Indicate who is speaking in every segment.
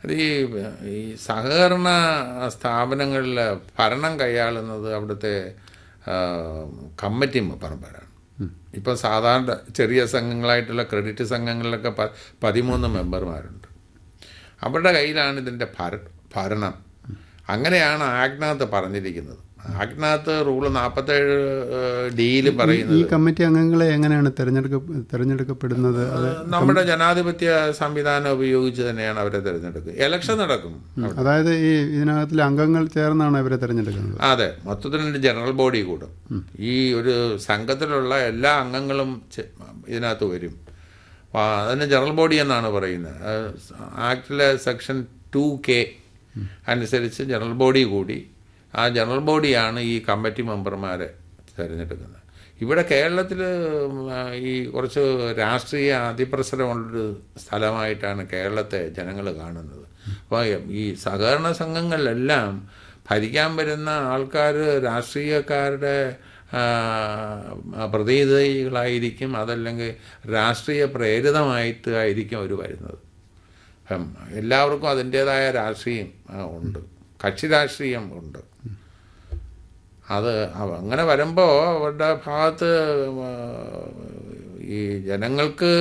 Speaker 1: അത് ഈ ഈ സഹകരണ സ്ഥാപനങ്ങളിൽ ഭരണം കൈയാളുന്നത് അവിടുത്തെ ആ, കമ്മിറ്റി മെമ്പർമാരാണ് ഇപ്പം സാധാരണ ചെറിയ സംഘങ്ങളായിട്ടുള്ള ക്രെഡിറ്റ് സംഘങ്ങളിലൊക്കെ പ പതിമൂന്ന് മെമ്പർമാരുണ്ട് അവരുടെ കയ്യിലാണ് ഇതിൻ്റെ ഭര ഭരണം അങ്ങനെയാണ് ആഗ്നകത്ത് പറഞ്ഞിരിക്കുന്നത് ആഗ്നകത്ത് റൂള് നാൽപ്പത്തേഴ് ഡിയിൽ
Speaker 2: ഈ
Speaker 1: പറയുന്നത്
Speaker 2: കമ്മിറ്റി അംഗങ്ങളെ എങ്ങനെയാണ് തെരഞ്ഞെടുക്ക തെരഞ്ഞെടുക്കപ്പെടുന്നത് അത്
Speaker 1: നമ്മുടെ ജനാധിപത്യ സംവിധാനം ഉപയോഗിച്ച് തന്നെയാണ് അവരെ തിരഞ്ഞെടുക്കുക ഇലക്ഷൻ നടക്കും
Speaker 2: അതായത് ഈ ഇതിനകത്തിലെ അംഗങ്ങൾ ചേർന്നാണ് ഇവരെ തെരഞ്ഞെടുക്കുന്നത്
Speaker 1: അതെ മൊത്തത്തിൽ ഒരു ജനറൽ ബോഡി കൂടും ഈ ഒരു സംഘത്തിലുള്ള എല്ലാ അംഗങ്ങളും ചെ- ഇതിനകത്ത് വരും ആ, അതിന് ജനറൽ ബോഡി എന്നാണ് പറയുന്നത് അത് ആക്ടിലെ സെക്ഷൻ ടു കെ അനുസരിച്ച് ജനറൽ ബോഡി കൂടി ആ ജനറൽ ബോഡിയാണ് ഈ കമ്മിറ്റി മെമ്പർമാരെ തിരഞ്ഞെടുക്കുന്നത് ഇവിടെ കേരളത്തിൽ ഈ കുറച്ച് രാഷ്ട്രീയ അതിപ്രസരമുള്ളൊരു സ്ഥലമായിട്ടാണ് കേരളത്തെ ജനങ്ങൾ കാണുന്നത് അപ്പോൾ ഈ സഹകരണ സംഘങ്ങളിലെല്ലാം ഭരിക്കാൻ വരുന്ന ആൾക്കാർ രാഷ്ട്രീയക്കാരുടെ ആ, പ്രതിനിധികളായിരിക്കും അതല്ലെങ്കിൽ രാഷ്ട്രീയ പ്രേരിതമായിട്ട് ആയിരിക്കും അവർ വരുന്നത് അപ്പം എല്ലാവർക്കും അതിൻ്റേതായ രാഷ്ട്രീയം ആ, ഉണ്ട് കക്ഷി രാഷ്ട്രീയം ഉണ്ട് അത് അവ- അങ്ങനെ വരുമ്പോൾ അവരുടെ ഭാഗത്ത് ആ, ഈ ജനങ്ങൾക്ക്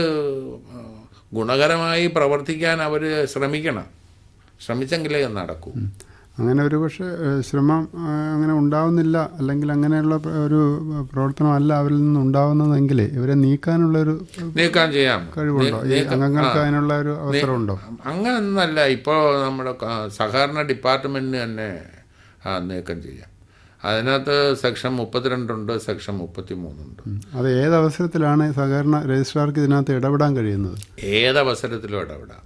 Speaker 1: ഗുണകരമായി പ്രവർത്തിക്കാൻ അവർ ശ്രമിക്കണം ശ്രമിച്ചെങ്കിലേ ഇത് നടക്കൂ
Speaker 2: അങ്ങനെ ഒരു പക്ഷേ ഏഹ്, ശ്രമം ആ, അങ്ങനെ ഉണ്ടാവുന്നില്ല അല്ലെങ്കിൽ അങ്ങനെയുള്ള പ്ര- ഒരു പ്രവർത്തനമല്ല അവരിൽ നിന്ന് ഉണ്ടാവുന്നതെങ്കിൽ ഇവരെ നീക്കാനുള്ള ഒരു
Speaker 1: നീക്കം ചെയ്യാം
Speaker 2: കഴിവുണ്ടോ ഈ
Speaker 1: നീക്കം-
Speaker 2: അംഗങ്ങൾക്ക്
Speaker 1: ആ.
Speaker 2: അതിനുള്ള ഒരു അവസരമുണ്ടോ
Speaker 1: അങ്ങനൊന്നല്ല ഇപ്പോൾ നമ്മുടെ ക- സഹകരണ ഡിപ്പാർട്ട്മെൻറ്റിന് തന്നെ ആ, നീക്കം ചെയ്യാം അതിനകത്ത് സെക്ഷൻ മുപ്പത്തിരണ്ടുണ്ട് സെക്ഷൻ മുപ്പത്തി മൂന്നുണ്ട്
Speaker 2: അത് ഏത് അവസരത്തിലാണ് സഹകരണ രജിസ്ട്രാർക്ക് ഇതിനകത്ത് ഇടപെടാൻ കഴിയുന്നത്
Speaker 1: ഏതവസരത്തിലും ഇടപെടാം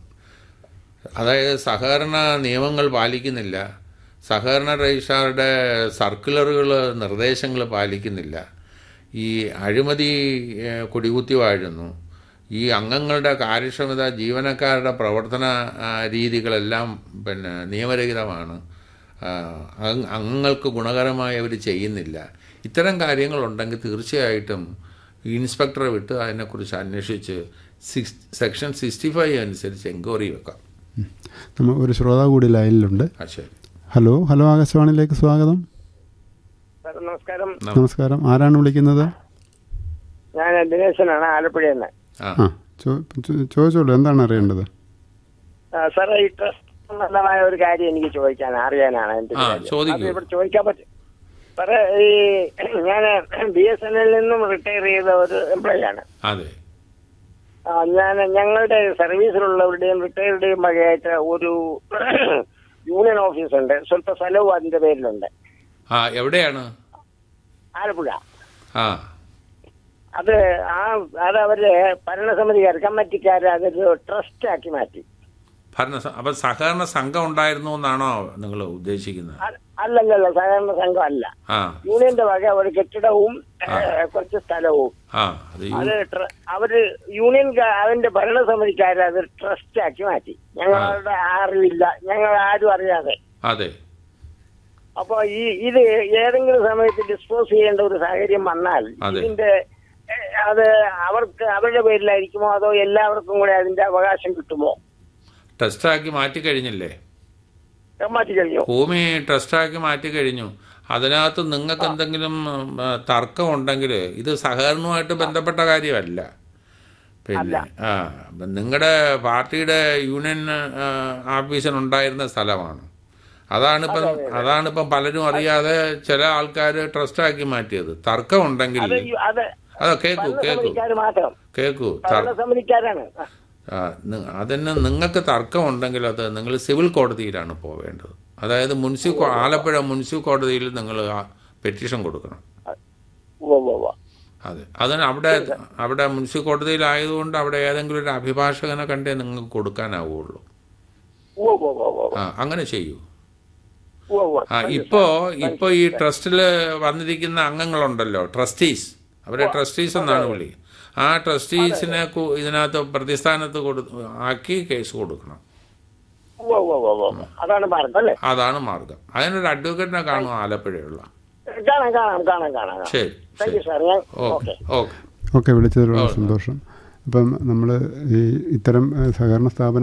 Speaker 1: അതായത് സഹകരണ നിയമങ്ങൾ പാലിക്കുന്നില്ല സഹകരണ രജിസ്ട്രാറുടെ സർക്കുലറുകൾ നിർദ്ദേശങ്ങൾ പാലിക്കുന്നില്ല ഈ അഴിമതി ഏഹ്, കൊടികുത്തി വാഴുന്നു ഈ അംഗങ്ങളുടെ കാര്യക്ഷമത ജീവനക്കാരുടെ പ്രവർത്തന ആ, രീതികളെല്ലാം പിന്നെ നിയമരഹിതമാണ് ആ, അംഗ- അംഗങ്ങൾക്ക് ഗുണകരമായി അവർ ചെയ്യുന്നില്ല ഇത്തരം കാര്യങ്ങളുണ്ടെങ്കിൽ തീർച്ചയായിട്ടും ഇൻസ്പെക്ടറെ വിട്ട് അതിനെക്കുറിച്ച് അന്വേഷിച്ച് സിക്സ് സെക്ഷൻ സിക്സ്റ്റി ഫൈവ് അനുസരിച്ച് എൻക്വയറി വെക്കാം
Speaker 2: നമ്മ ഒരു ശ്രോതാവ് കൂടി ലൈനിലുണ്ട്
Speaker 1: ആ ശരി
Speaker 2: ഹലോ ഹലോ ആകാശവാണിയിലേക്ക് സ്വാഗതം
Speaker 3: സാർ നമസ്കാരം
Speaker 2: നമസ്കാരം ആരാണ് വിളിക്കുന്നത്
Speaker 3: ഞാൻ ദിനേശനാണ് ആലപ്പുഴയിൽ നിന്ന്
Speaker 1: ആ
Speaker 2: ആ ചോ- ചോ- ചോദിച്ചോളൂ എന്താണ് അറിയേണ്ടത്
Speaker 3: സാറേ ഈ ട്രസ്റ്റ് സംബന്ധമായ ഒരു കാര്യം എനിക്ക് ചോദിക്കാൻ അറിയാനാണ് എന്റെ
Speaker 1: ആ,
Speaker 3: കാര്യം.
Speaker 1: ചോദിക്കൂ.
Speaker 3: അത് ഇവിടെ ചോദിക്കാൻ പറ്റും സാറേ ഈ ഞാൻ ബി എസ് എൻ എല്ലിൽ നിന്നും റിട്ടയർ ചെയ്ത ഒരു എംപ്ലോയി ആണ്
Speaker 1: അതെ
Speaker 3: ആ, ഞാൻ ഞങ്ങളുടെ സർവീസിലുള്ളവരുടെയും റിട്ടയർഡുടെയും വകയായിട്ട് ഒരു യൂണിയൻ ഓഫീസ് ഉണ്ട് സ്വല്പ സ്ഥലവും അതിന്റെ പേരിലുണ്ട്
Speaker 1: ആ എവിടെയാണ്
Speaker 3: ആലപ്പുഴ
Speaker 1: ആ
Speaker 3: അത് ആ അത് അവര് ഭരണസമിതിക്കാർ കമ്മിറ്റിക്കാർ അതൊരു ട്രസ്റ്റ് ആക്കി മാറ്റി
Speaker 1: ഭരണ അപ്പം സഹകരണ സംഘം ഉണ്ടായിരുന്നു എന്നാണോ നിങ്ങൾ ഉദ്ദേശിക്കുന്നത്
Speaker 3: അ- അല്ലല്ലല്ല സഹകരണ സംഘം അല്ല
Speaker 1: ആ
Speaker 3: യൂണിയന്റെ വക ഒരു കെട്ടിടവും ഏഹ്, കുറച്ച് സ്ഥലവും
Speaker 1: ആ അത് യു-
Speaker 3: അത് ട്ര- അവര് യൂണിയൻ ക- അതിന്റെ ഭരണസമിതിക്കാർ അത് ട്രസ്റ്റ് ആക്കി മാറ്റി ഞങ്ങളുടെ അറിവില്ല ഞങ്ങൾ ആരും അറിയാതെ
Speaker 1: അതെ
Speaker 3: അപ്പൊ ഈ ഇത് ഏതെങ്കിലും സമയത്ത് ഡിസ്പോസ് ചെയ്യേണ്ട ഒരു സാഹചര്യം വന്നാൽ
Speaker 1: അതെ.
Speaker 3: ഇതിന്റെ ഏഹ്, അത് അവർക്ക് അവരുടെ പേരിലായിരിക്കുമോ അതോ എല്ലാവർക്കും കൂടെ അതിന്റെ അവകാശം കിട്ടുമോ
Speaker 1: ട്രസ്റ്റാക്കി മാറ്റി കഴിഞ്ഞില്ലേ
Speaker 3: മാറ്റി കഴിഞ്ഞു
Speaker 1: ഭൂമി ട്രസ്റ്റാക്കി മാറ്റി കഴിഞ്ഞു അതിനകത്ത് നിങ്ങൾക്ക് എന്തെങ്കിലും ഉം, ആ, തർക്കം ഉണ്ടെങ്കിൽ ഇത് സഹകരണവുമായിട്ട് ബന്ധപ്പെട്ട കാര്യമല്ല പിന്നെ ആ നിങ്ങളുടെ പാർട്ടിയുടെ യൂണിയൻ ആ, ഓഫീസിനുണ്ടായിരുന്ന സ്ഥലമാണ് അതാണിപ്പം അതാണിപ്പം പലരും അറിയാതെ ചില ആൾക്കാർ ട്രസ്റ്റാക്കി മാറ്റിയത് തർക്കം ഉണ്ടെങ്കിൽ
Speaker 3: അത് ഈ- അത്
Speaker 1: അതെ കേക്കൂ കേക്കൂ
Speaker 3: ഭരണസമിതിക്കാർ മാത്രം
Speaker 1: കേക്കൂ തർ-
Speaker 3: ഭരണസമിതിക്കാരാണ് ആ.
Speaker 1: ആ, നി- അതിന് നിങ്ങൾക്ക് തർക്കമുണ്ടെങ്കിൽ അത് നിങ്ങൾ സിവിൽ കോടതിയിലാണ് പോവേണ്ടത് അതായത് മുനിസിപ്പൽ ആലപ്പുഴ മുനിസിപ്പൽ കോടതിയിൽ നിങ്ങൾ പെറ്റീഷൻ കൊടുക്കണം
Speaker 3: ഉവ്വ് ഉവ്വ് ഉവ്വ്.
Speaker 1: അതെ അതിന് അവിടെ അവിടെ മുനിസിപ്പൽ കോടതിയിലായതുകൊണ്ട് അവിടെ ഏതെങ്കിലും ഒരു അഭിഭാഷകനെ കണ്ടേ നിങ്ങൾക്ക് കൊടുക്കാനാവുള്ളൂ
Speaker 3: ഉവ്വ് ഉവ്വ് ഉവ്വ് ഉവ്വ്.
Speaker 1: ആ അങ്ങനെ ചെയ്യൂ
Speaker 3: ഉവ്വ് ഉവ്വ്.
Speaker 1: ആ ഇപ്പോ ഇപ്പോ ഈ ട്രസ്റ്റിൽ വന്നിരിക്കുന്ന അംഗങ്ങളുണ്ടല്ലോ ട്രസ്റ്റീസ് അവരെ ട്രസ്റ്റീസ് എന്നാണ് വിളി ആ ട്രസ്റ്റീസിനെ കു- ഇതിനകത്ത് പ്രതിസ്ഥാനത്ത് കൊടു ആക്കി കേസ് കൊടുക്കണം
Speaker 3: ഉവ്വ് ഉവ്വ് ഉവ്വ് ഉവ്വ്. അതാണ് മാർഗം അല്ലേ
Speaker 1: അതാണ് മാർഗം അതിനൊരു അഡ്വക്കേറ്റിനെ കാണും ആലപ്പുഴയുള്ള
Speaker 3: കാണാം കാണാം കാണാം കാണാം കാണാം.
Speaker 1: ശരി
Speaker 3: താങ്ക്
Speaker 1: ശരി
Speaker 3: യു സാർ ഞാൻ
Speaker 1: ഓക്കെ
Speaker 3: ഓക്കെ
Speaker 1: ഓക്കെ
Speaker 2: ഓക്കെ വിളിച്ചതിലുള്ള സന്തോഷം അപ്പം നമ്മൾ ഈ ഇത്തരം ഏഹ്, സഹകരണ സ്ഥാപന